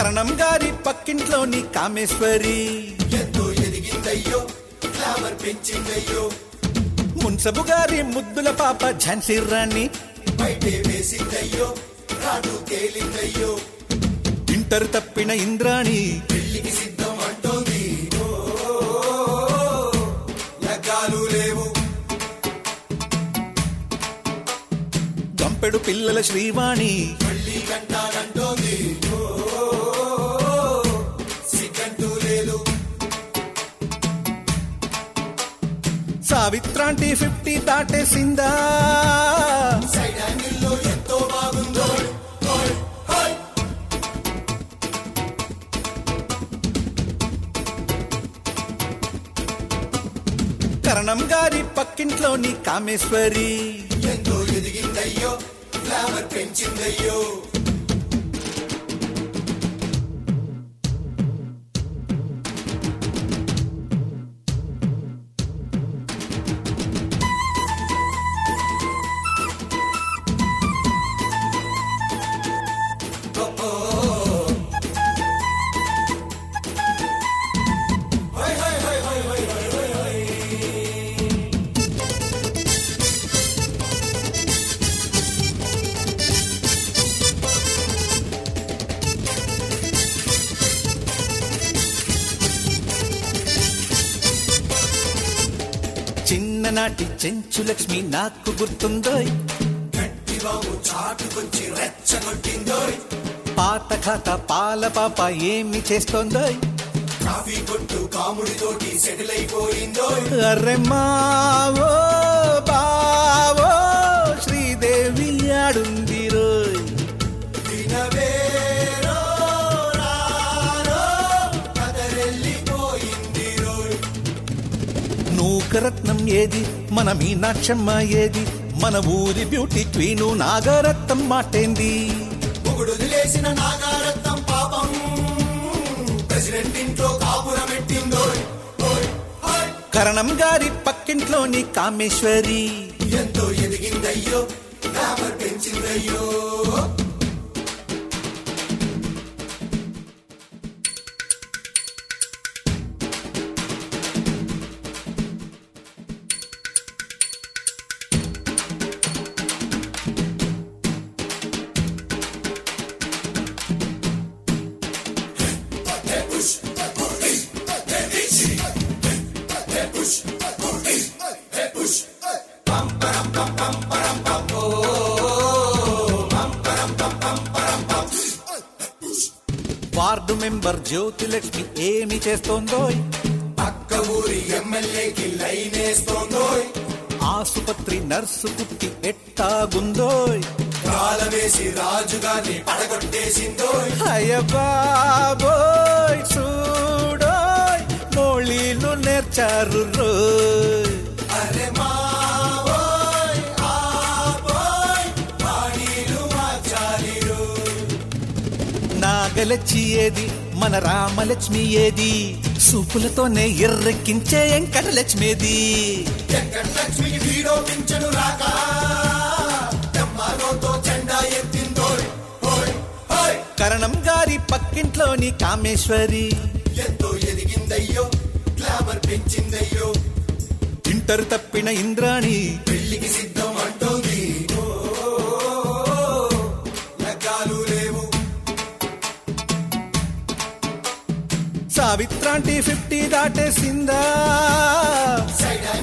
కరణం గారి పక్కింట్లోని కామేశ్వరి ఎంతో ఎదిగిందయ్యో గ్లామర్ పెంచిందయ్యో మున్సబు గారి ముద్దుల పాప ఝాన్సీ రాణి బయటే వేసిందయ్యో రాడు తేలిందయ్యో ఇంటర్ తప్పిన ఇంద్రాణి పెళ్లికి సిద్ధం అంటోంది ఓ, లగ్గాలు లేవు గంపెడు పిల్లల శ్రీవాణి మళ్ళీ కంటానంటోంది ఓ, సిగ్గంటూ లేదు సావిత్రాంటి ఫిఫ్టీ దాటేసిందా సైడ్ యాంగిల్లో ఎంతో బాగుందో ఓయ్, ఓయ్. కరణం గారి పక్కింట్లోని కామేశ్వరి ఎంతో ఎదిగిందయ్యో గ్లామర్ పెంచిందయ్యో చిన్ననాటి చెంచు లక్ష్మి నాకు గుర్తుందోయ్ గట్టిబాబు చాటుకొచ్చి రెచ్చగొట్టిందోయ్ పాత ఖాత పాల పాప ఏమి చేస్తోందోయ్ కాఫీ కొట్టు కాముడితోటి సెటిల్ అయిపోయిందోయ్ అర్రె మావో బావో శ్రీదేవి ఆడుంది రోయ్ వినవేరో రారో కదరెళ్ళిపోయింది రోయ్ నూకరత్నం ఏది మన మీనాక్షమ్మ ఏది మన ఊరి బ్యూటీ క్వీను నాగరత్నం మాటేంది మొగుడు వదిలేసిన నాగారత్నం పాపం ప్రెసిడెంట్ ఇంట్లో కాపురమెట్టిందోయ్ ఓయ్, ఓయ్. కరణం గారి పక్కింట్లోని కామేశ్వరి ఎంతో ఎదిగిందయ్యో గ్లామర్ పెంచిందయ్యో వార్డు మెంబర్ జ్యోతిలక్ష్మి ఏమి చేస్తోందోయ్ పక్క ఊరి ఎమ్మెల్యేకి లైన్ వేస్తోందోయ్ ఆసుపత్రి నర్సు కుట్టి ఎట్టాగుందోయ్ కాలవేసి రాజుగారిని పడగొట్టేసిందోయ్ అయ్య బాబోయ్ చూడోయ్ మోళీలు నేర్చారు రోయ్ అరే మావోయ్ ఆపోయ్ బాణీలు మార్చాలి రోయ్ నాగలచ్చి ఏది మన రామలక్ష్మి ఏది సూపులతోనే ఎర్రెక్కించే వెంకటలక్ష్మిది వెంకటలక్ష్మికి వీడో పింఛను రాక తెమ్మారోతో జెండా ఎత్తిందోయ్ ఓయ్ ఓయ్ కరణం గారి పక్కింట్లోని కామేశ్వరి ఎంతో ఎదిగిందయ్యో గ్లామర్ పెంచిందయ్యో ఇంటర్ తప్పిన ఇంద్రాణి పెళ్లికి సిద్ధం అంటోంది ఓ, లగ్గాలు లేవు సావిత్రాంటి ఫిఫ్టీ దాటేసిందా సైడ్